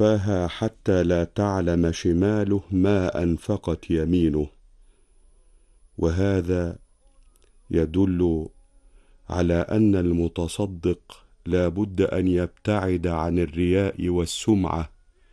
كفاها حتى لا تعلم شماله ما انفقت يمينه وهذا يدل على ان المتصدق لا بد ان يبتعد عن الرياء والسمعه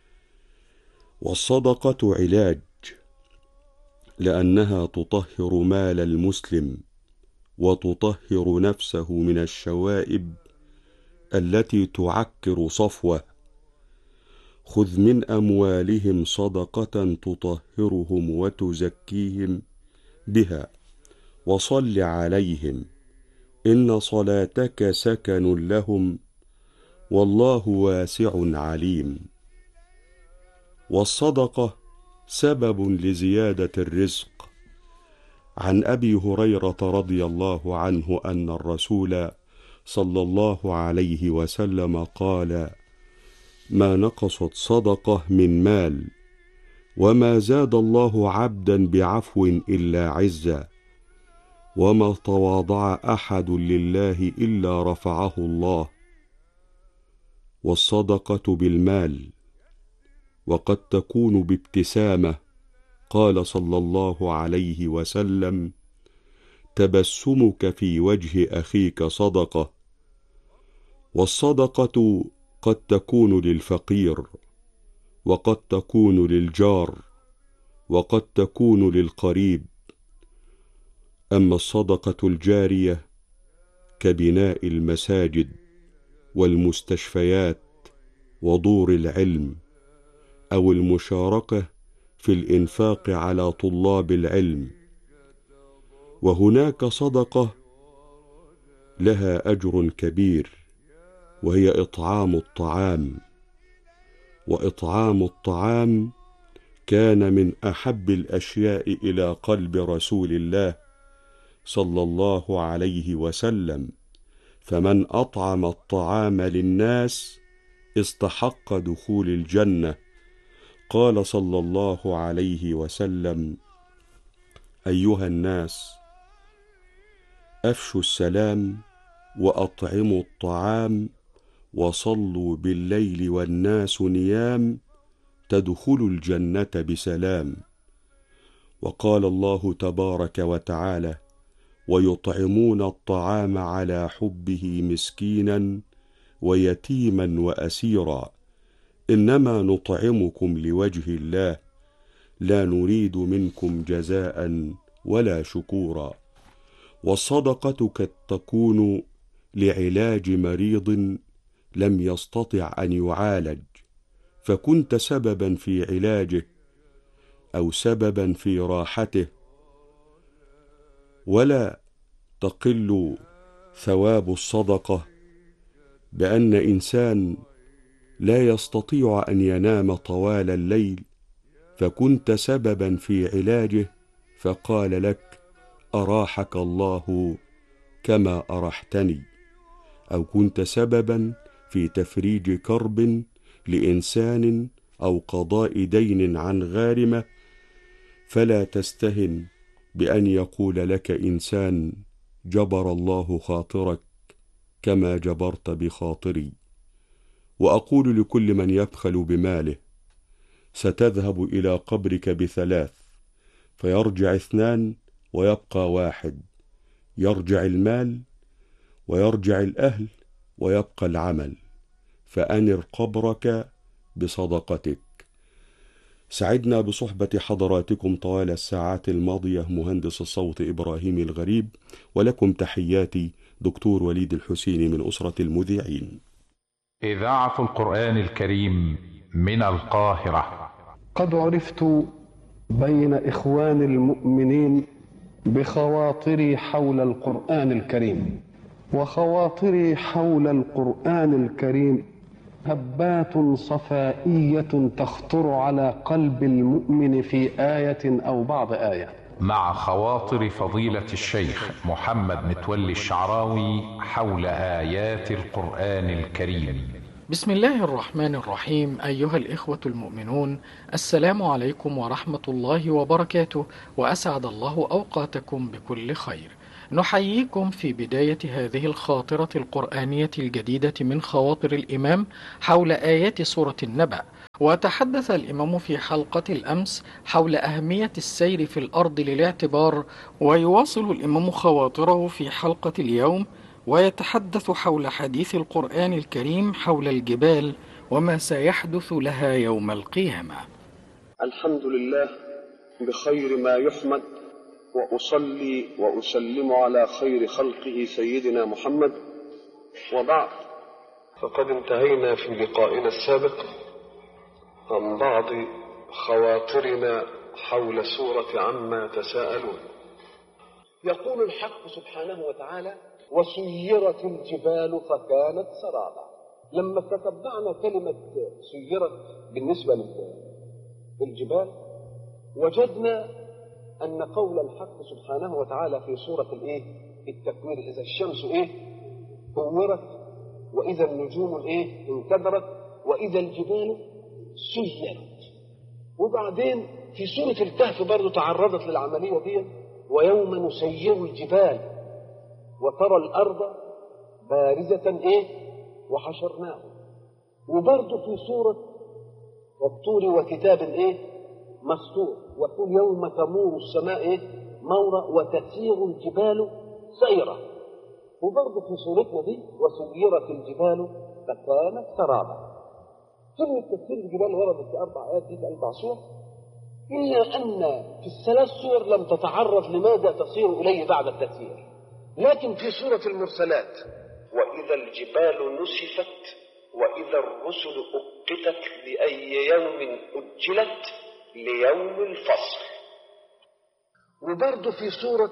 والصدقه علاج لانها تطهر مال المسلم وتطهر نفسه من الشوائب التي تعكر صفوه خذ من اموالهم صدقه تطهرهم وتزكيهم بها وصل عليهم ان صلاتك سكن لهم والله واسع عليم والصدقه سبب لزياده الرزق عن ابي هريره رضي الله عنه ان الرسول صلى الله عليه وسلم قال ما نقصت صدقه من مال وما زاد الله عبدا بعفو الا عزا وما تواضع احد لله الا رفعه الله والصدقه بالمال وقد تكون بابتسامه قال صلى الله عليه وسلم تبسمك في وجه اخيك صدقه والصدقه قد تكون للفقير وقد تكون للجار وقد تكون للقريب اما الصدقه الجاريه كبناء المساجد والمستشفيات ودور العلم او المشاركه في الانفاق على طلاب العلم وهناك صدقه لها اجر كبير وهي اطعام الطعام واطعام الطعام كان من احب الاشياء الى قلب رسول الله صلى الله عليه وسلم فمن اطعم الطعام للناس استحق دخول الجنه قال صلى الله عليه وسلم ايها الناس افشوا السلام واطعموا الطعام وصلوا بالليل والناس نيام تدخلوا الجنه بسلام وقال الله تبارك وتعالى ويطعمون الطعام على حبه مسكينا ويتيما واسيرا انما نطعمكم لوجه الله لا نريد منكم جزاء ولا شكورا والصدقه قد تكون لعلاج مريض لم يستطع ان يعالج فكنت سببا في علاجه او سببا في راحته ولا تقل ثواب الصدقه بان انسان لا يستطيع ان ينام طوال الليل فكنت سببا في علاجه فقال لك اراحك الله كما ارحتني او كنت سببا في تفريج كرب لانسان او قضاء دين عن غارمه فلا تستهن بان يقول لك انسان جبر الله خاطرك كما جبرت بخاطري واقول لكل من يبخل بماله ستذهب الى قبرك بثلاث فيرجع اثنان ويبقى واحد يرجع المال ويرجع الاهل ويبقى العمل فانر قبرك بصدقتك سعدنا بصحبة حضراتكم طوال الساعات الماضية مهندس الصوت إبراهيم الغريب ولكم تحياتي دكتور وليد الحسيني من أسرة المذيعين إذاعة القرآن الكريم من القاهرة قد عرفت بين إخوان المؤمنين بخواطري حول القرآن الكريم وخواطري حول القرآن الكريم هبات صفائية تخطر على قلب المؤمن في آية أو بعض آية مع خواطر فضيلة الشيخ محمد متولي الشعراوي حول آيات القرآن الكريم بسم الله الرحمن الرحيم أيها الإخوة المؤمنون السلام عليكم ورحمة الله وبركاته وأسعد الله أوقاتكم بكل خير نحييكم في بداية هذه الخاطرة القرآنية الجديدة من خواطر الإمام حول آيات سورة النبأ وتحدث الإمام في حلقة الأمس حول أهمية السير في الأرض للاعتبار ويواصل الإمام خواطره في حلقة اليوم ويتحدث حول حديث القرآن الكريم حول الجبال وما سيحدث لها يوم القيامة الحمد لله بخير ما يحمد واصلي واسلم على خير خلقه سيدنا محمد وبعد فقد انتهينا في لقائنا السابق عن بعض خواطرنا حول سوره عما تساءلون يقول الحق سبحانه وتعالى وسيرت الجبال فكانت سرابا لما تتبعنا كلمه سيرت بالنسبه للجبال وجدنا أن قول الحق سبحانه وتعالى في سورة الإيه؟ التكوير إذا الشمس إيه؟ كورت وإذا النجوم إيه؟ انكدرت وإذا الجبال سيرت وبعدين في سورة الكهف برضه تعرضت للعملية دي ويوم نسير الجبال وترى الأرض بارزة إيه؟ وحشرناه وبرضه في سورة والطور وكتاب إيه؟ مسطور وكل يوم تمور السماء إيه؟ مورا وتسير الجبال سيرا وبرضه في سورتنا دي وسيرت الجبال فكانت سرابا كلمة تسير الجبال وردت في أربع آيات دي في أربع سور إلا أن في الثلاث سور لم تتعرف لماذا تصير إليه بعد التسيير لكن في سورة المرسلات وإذا الجبال نسفت وإذا الرسل أقتت لأي يوم أجلت ليوم الفصل وبرضه في سورة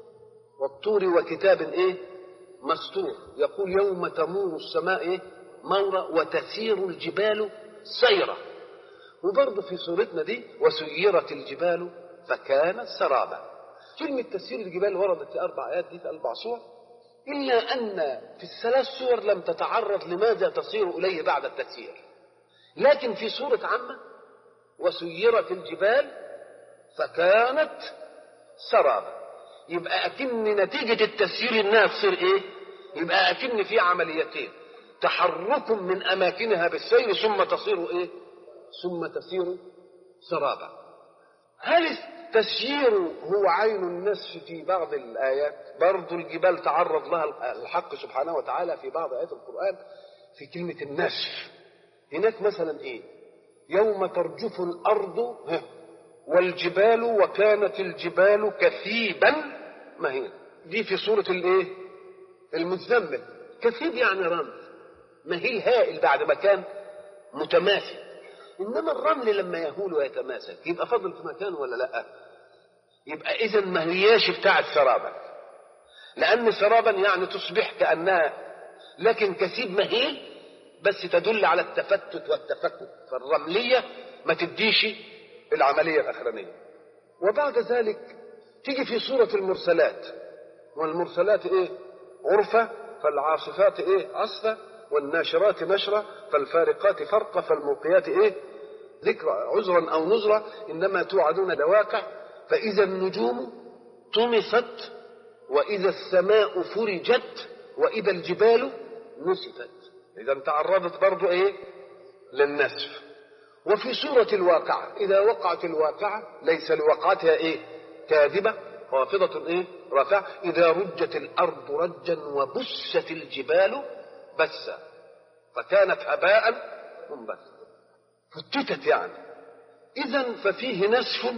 والطور وكتاب ايه مسطور يقول يوم تمور السماء إيه؟ مورا وتسير الجبال سيرا وبرضه في سورتنا دي وسيرت الجبال فكانت سرابا كلمة تسيير الجبال وردت في أربع آيات دي في أربع سور إلا أن في الثلاث سور لم تتعرض لماذا تصير إليه بعد التسيير لكن في سورة عامة وسيرت الجبال فكانت سرابا يبقى أكن نتيجة التسيير إنها تصير إيه؟ يبقى أكن في عمليتين تحرك من أماكنها بالسير ثم تصير إيه؟ ثم تسير سرابا هل التسيير هو عين النسف في بعض الآيات برضو الجبال تعرض لها الحق سبحانه وتعالى في بعض آيات القرآن في كلمة النسف هناك مثلا إيه يوم ترجف الأرض والجبال وكانت الجبال كثيبا مهين دي في سورة الايه المزمل كثيب يعني رمل مهيل هائل بعد ما كان متماسك انما الرمل لما يهول ويتماسك يبقى فضل في مكان ولا لا يبقى اذا ما هياش بتاعت سرابا لان سرابا يعني تصبح كانها لكن كثيب مهيل بس تدل على التفتت والتفكك فالرمليه ما تديش العمليه الاخرانيه وبعد ذلك تيجي في سوره المرسلات والمرسلات ايه عرفه فالعاصفات ايه عصفه والناشرات نشرة فالفارقات فرقة فالملقيات إيه ذكرى عذرا أو نذرا إنما توعدون لواقع فإذا النجوم طمست وإذا السماء فرجت وإذا الجبال نسفت إذا تعرضت برضو إيه للنسف وفي سورة الواقعة إذا وقعت الواقعة ليس لوقعتها إيه كاذبة خافضة إيه رافعة إذا رجت الأرض رجا وبست الجبال بسا فكانت هباء منبثا فتتت يعني اذا ففيه نسف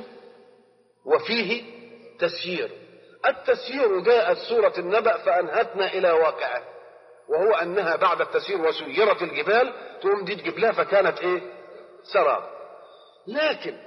وفيه تسيير التسيير جاءت سورة النبأ فأنهتنا إلى واقعه وهو أنها بعد التسيير وسيرت الجبال تقوم دي تجيب لها فكانت إيه سراب لكن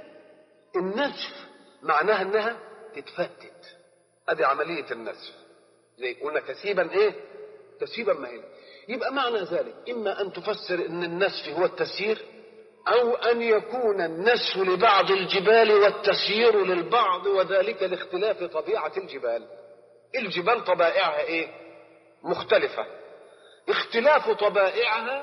النسف معناها أنها تتفتت هذه عملية النسف زي قلنا كثيبا إيه تسيبا مهيلا يبقى معنى ذلك إما أن تفسر أن النسف هو التسيير أو أن يكون النسف لبعض الجبال والتسيير للبعض وذلك لاختلاف طبيعة الجبال الجبال طبائعها إيه مختلفة اختلاف طبائعها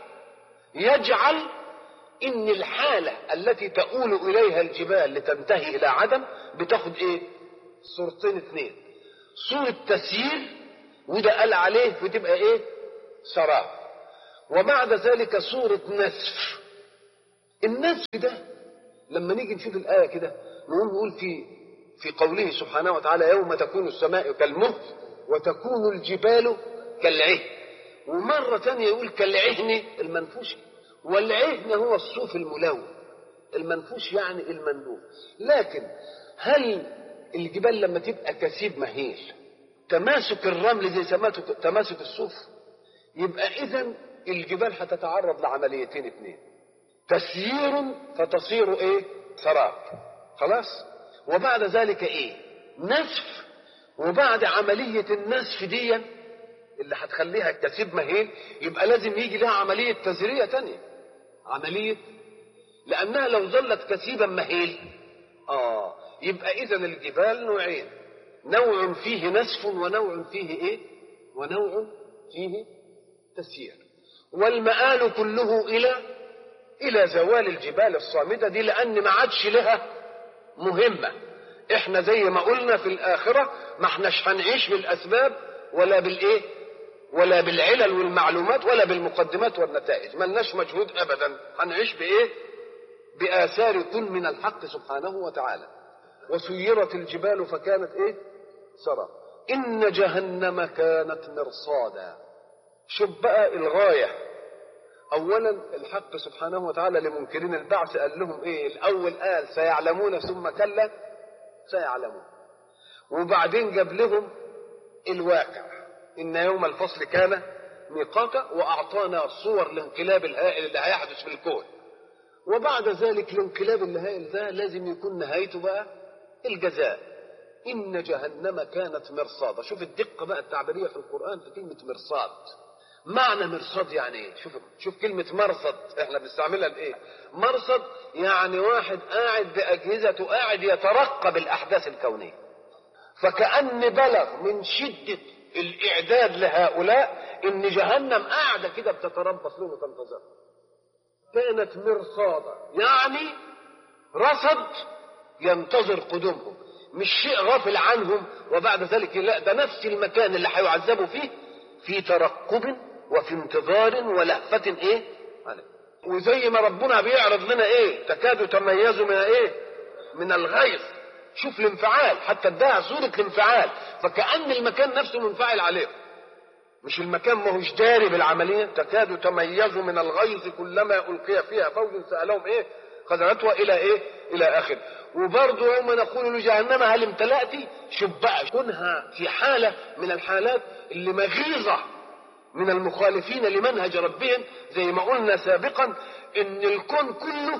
يجعل إن الحالة التي تؤول إليها الجبال لتنتهي إلى عدم بتاخد إيه صورتين اثنين صورة تسيير وده قال عليه بتبقى ايه سراب وبعد ذلك صورة نسف النسف ده لما نيجي نشوف الآية كده نقول نقول في في قوله سبحانه وتعالى يوم تكون السماء كالمهل وتكون الجبال كالعهن ومرة تانية يقول كالعهن المنفوش والعهن هو الصوف الملون المنفوش يعني المندوب لكن هل الجبال لما تبقى كثيب مهيل تماسك الرمل زي تماسك تماسك الصوف يبقى اذا الجبال هتتعرض لعمليتين اثنين تسيير فتصير ايه سراب خلاص وبعد ذلك ايه نسف وبعد عملية النسف دي اللي هتخليها كثيب مهيل يبقى لازم يجي لها عملية تزرية تانية عملية لأنها لو ظلت كثيبا مهيل آه يبقى إذا الجبال نوعين نوع فيه نسف ونوع فيه إيه ونوع فيه تسيير والمآل كله إلى إلى زوال الجبال الصامدة دي لأن ما عادش لها مهمة احنا زي ما قلنا في الآخرة ما احناش هنعيش بالأسباب ولا بالإيه ولا بالعلل والمعلومات ولا بالمقدمات والنتائج ملناش مجهود أبدا هنعيش بإيه بآثار كن من الحق سبحانه وتعالى وسيرت الجبال فكانت إيه سرى إن جهنم كانت مرصادا شوف بقى الغاية أولا الحق سبحانه وتعالى لمنكرين البعث قال لهم إيه الأول قال سيعلمون ثم كلا سيعلمون وبعدين جاب لهم الواقع إن يوم الفصل كان ميقاتا وأعطانا صور الانقلاب الهائل اللي هيحدث في الكون وبعد ذلك الانقلاب الهائل ده لازم يكون نهايته بقى الجزاء إن جهنم كانت مرصادا شوف الدقة بقى التعبيرية في القرآن في كلمة مرصاد معنى مرصاد يعني ايه شوف شوف كلمة مرصد احنا بنستعملها بايه مرصد يعني واحد قاعد بأجهزته قاعد يترقب الأحداث الكونية فكأن بلغ من شدة الإعداد لهؤلاء إن جهنم قاعدة كده بتتربص لهم وتنتظر كانت مرصادا يعني رصد ينتظر قدومهم مش شيء غافل عنهم وبعد ذلك لا ده نفس المكان اللي هيعذبوا فيه في ترقب وفي انتظار ولهفة ايه عليه. وزي ما ربنا بيعرض لنا ايه تكاد تميز من ايه من الغيظ شوف الانفعال حتى اداها صورة الانفعال فكأن المكان نفسه منفعل عليهم مش المكان ما هوش داري بالعملية تكاد تميز من الغيظ كلما ألقي فيها فوج سألهم ايه خزنتها إلى ايه إلى آخر وبرضه يوم نقول لجهنم هل امتلأت شوف بقى كونها في حالة من الحالات اللي مغيظة من المخالفين لمنهج ربهم زي ما قلنا سابقا ان الكون كله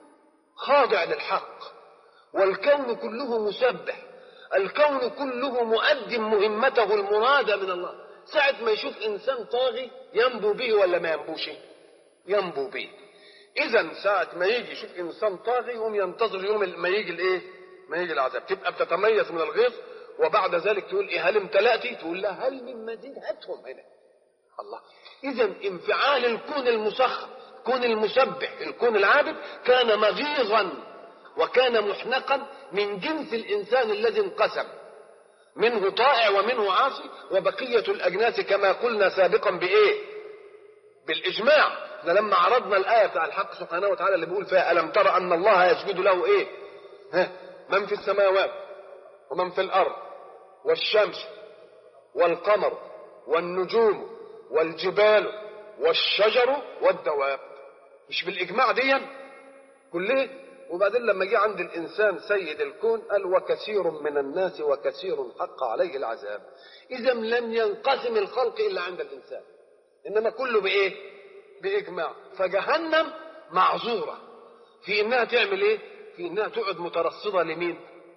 خاضع للحق والكون كله مسبح الكون كله مؤدم مهمته المرادة من الله ساعة ما يشوف إنسان طاغي ينبو به ولا ما ينبوش ينبو به إذا ساعة ما يجي يشوف إنسان طاغي يقوم ينتظر يوم ما يجي الإيه؟ ما يجي العذاب تبقى بتتميز من الغيظ وبعد ذلك تقول إيه هل امتلأتي؟ تقول لها هل من مزيد هاتهم هنا الله إذا انفعال الكون المسخر الكون المسبح الكون العابد كان مغيظا وكان محنقا من جنس الإنسان الذي انقسم منه طائع ومنه عاصي وبقية الأجناس كما قلنا سابقا بإيه بالإجماع احنا لما عرضنا الآية بتاع الحق سبحانه وتعالى اللي بيقول فيها ألم ترى أن الله يسجد له إيه ها من في السماوات ومن في الأرض والشمس والقمر والنجوم والجبال والشجر والدواب مش بالإجماع دي كله وبعدين لما جه عند الإنسان سيد الكون قال وكثير من الناس وكثير حق عليه العذاب إذا لم ينقسم الخلق إلا عند الإنسان إنما كله بإيه بإجماع فجهنم معذورة في إنها تعمل إيه في إنها تقعد مترصدة لمين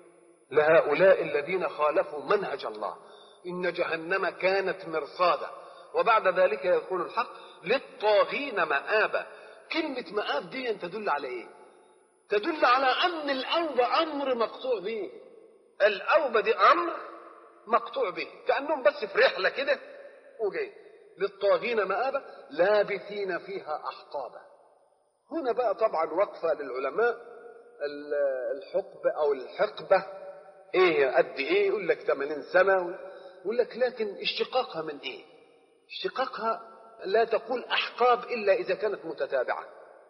لهؤلاء الذين خالفوا منهج الله إن جهنم كانت مرصادا وبعد ذلك يقول الحق للطاغين مآبا كلمة مآب دي تدل على إيه تدل على أن الأوبة أمر مقطوع به الأوبة دي أمر مقطوع به كأنهم بس في رحلة كده وجاي للطاغين مآبا لابثين فيها أحقابا هنا بقى طبعا وقفة للعلماء الحقبة أو الحقبة إيه قد إيه يقول لك 80 سنة يقول لك لكن اشتقاقها من إيه اشتقاقها لا تقول أحقاب إلا إذا كانت متتابعة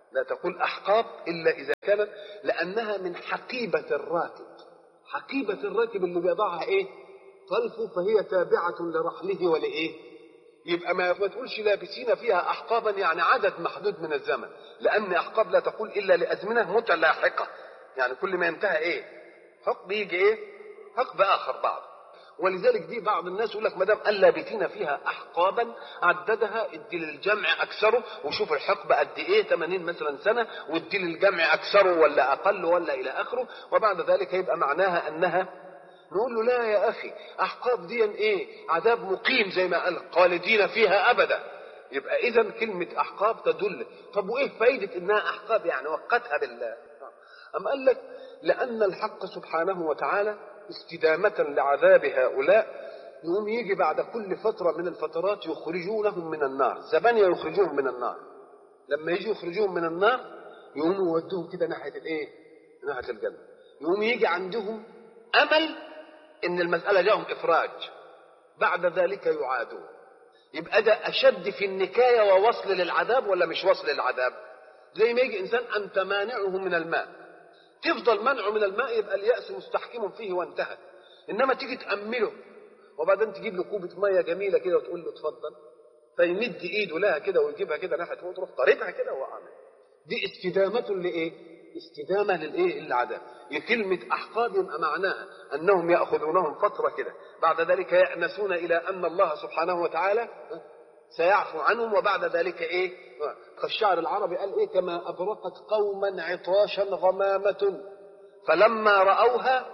لا تقول أحقاب إلا إذا كانت لأنها من حقيبة الراكب حقيبة الراكب اللي بيضعها إيه طلفه فهي تابعة لرحله ولإيه يبقى ما ما تقولش لابسين فيها أحقابا يعني عدد محدود من الزمن لأن أحقاب لا تقول إلا لأزمنة متلاحقة يعني كل ما ينتهى إيه حقب يجي إيه حقب آخر بعض ولذلك دي بعض الناس يقول لك ما دام قال لابثين فيها احقابا عددها ادي للجمع اكثره وشوف الحقبه قد ايه 80 مثلا سنه وادي للجمع اكثره ولا اقل ولا الى اخره وبعد ذلك يبقى معناها انها نقول له لا يا اخي احقاب دي ايه عذاب مقيم زي ما قال خالدين فيها ابدا يبقى اذا كلمه احقاب تدل طب وايه فايده انها احقاب يعني وقتها بالله أم قال لك لأن الحق سبحانه وتعالى استدامة لعذاب هؤلاء يقوم يجي بعد كل فترة من الفترات يخرجونهم من النار زبانية يخرجوهم من النار لما يجي يخرجوهم من النار يقوموا يودوهم كده ناحية الايه ناحية الجنة يقوم يجي عندهم أمل إن المسألة جاهم إفراج بعد ذلك يعادون يبقى ده أشد في النكاية ووصل للعذاب ولا مش وصل للعذاب زي ما يجي إنسان أنت مانعه من الماء تفضل منعه من الماء يبقى اليأس مستحكم فيه وانتهى إنما تيجي تأمله وبعدين تجيب له كوبة مية جميلة كده وتقول له اتفضل فيمد إيده لها كده ويجيبها كده ناحية فوق تروح طاردها كده وعامل دي استدامة لإيه؟ استدامة للإيه؟ للعذاب كلمة أحقاب يبقى معناها أنهم يأخذونهم فترة كده بعد ذلك يأنسون إلى أن الله سبحانه وتعالى سيعفو عنهم وبعد ذلك ايه الشاعر العربي قال ايه كما ابرقت قوما عطاشا غمامة فلما رأوها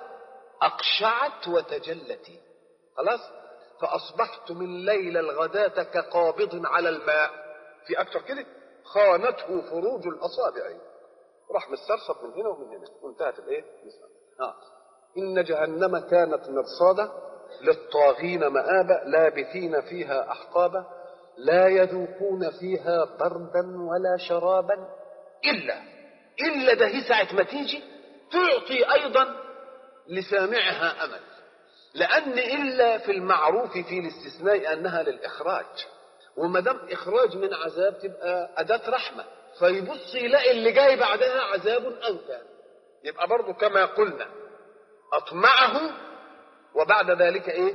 أقشعت وتجلت خلاص فأصبحت من ليل الغداة كقابض على الماء في أكثر كده خانته فروج الأصابع راح مسترصد من هنا ومن هنا وانتهت الايه آه. إن جهنم كانت مرصادة للطاغين مآبا لابثين فيها أحقابا لا يذوقون فيها بردا ولا شرابا إلا إلا ده هي ساعة ما تيجي تعطي أيضا لسامعها أمل لأن إلا في المعروف في الاستثناء أنها للإخراج وما دام إخراج من عذاب تبقى أداة رحمة فيبص يلاقي اللي جاي بعدها عذاب أنكى يبقى برضه كما قلنا أطمعه وبعد ذلك إيه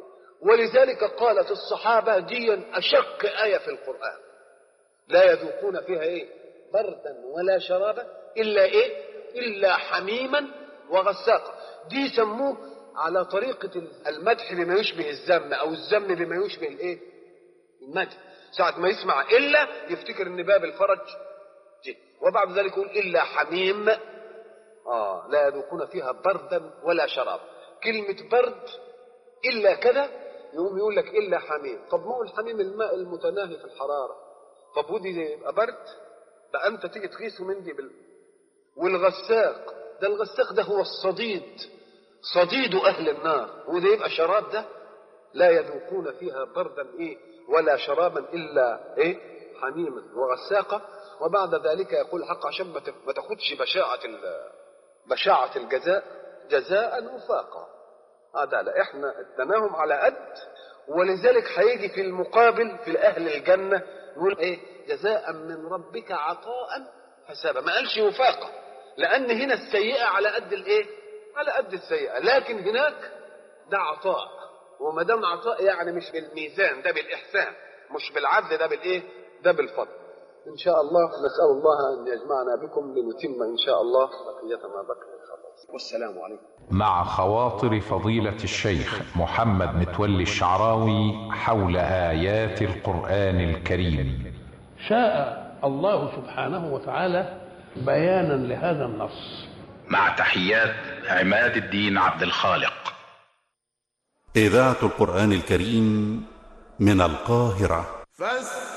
ولذلك قالت الصحابة ديا أشق آية في القرآن لا يذوقون فيها إيه بردا ولا شرابا إلا إيه إلا حميما وغساقا دي سموه على طريقة المدح بما يشبه الذم أو الذم بما يشبه الإيه المدح ساعة ما يسمع إلا يفتكر إن باب الفرج جه وبعد ذلك يقول إلا حميم آه لا يذوقون فيها بردا ولا شراب كلمة برد إلا كذا يقوم يقول لك إلا حميم طب ما هو الحميم الماء المتناهي في الحرارة طب ودي يبقى برد بقى أنت تيجي تقيسه من دي بال... والغساق ده الغساق ده هو الصديد صديد أهل النار وده يبقى شراب ده لا يذوقون فيها بردا إيه ولا شرابا إلا إيه حميما وغساقا وبعد ذلك يقول الحق عشان ما تاخدش بشاعة بشاعة الجزاء جزاء وفاقا هذا لا احنا ادناهم على قد ولذلك هيجي في المقابل في اهل الجنه يقول ايه جزاء من ربك عطاء حسابا ما قالش وفاقا لان هنا السيئه على قد الايه على قد السيئه لكن هناك ده عطاء وما دام عطاء يعني مش بالميزان ده بالاحسان مش بالعدل ده بالايه ده بالفضل ان شاء الله نسال الله ان يجمعنا بكم لنتم ان شاء الله بقيه ما بقي والسلام عليكم مع خواطر فضيلة الشيخ محمد متولي الشعراوي حول آيات القرآن الكريم شاء الله سبحانه وتعالى بيانا لهذا النص مع تحيات عماد الدين عبد الخالق إذاعة القرآن الكريم من القاهرة فاستمعوا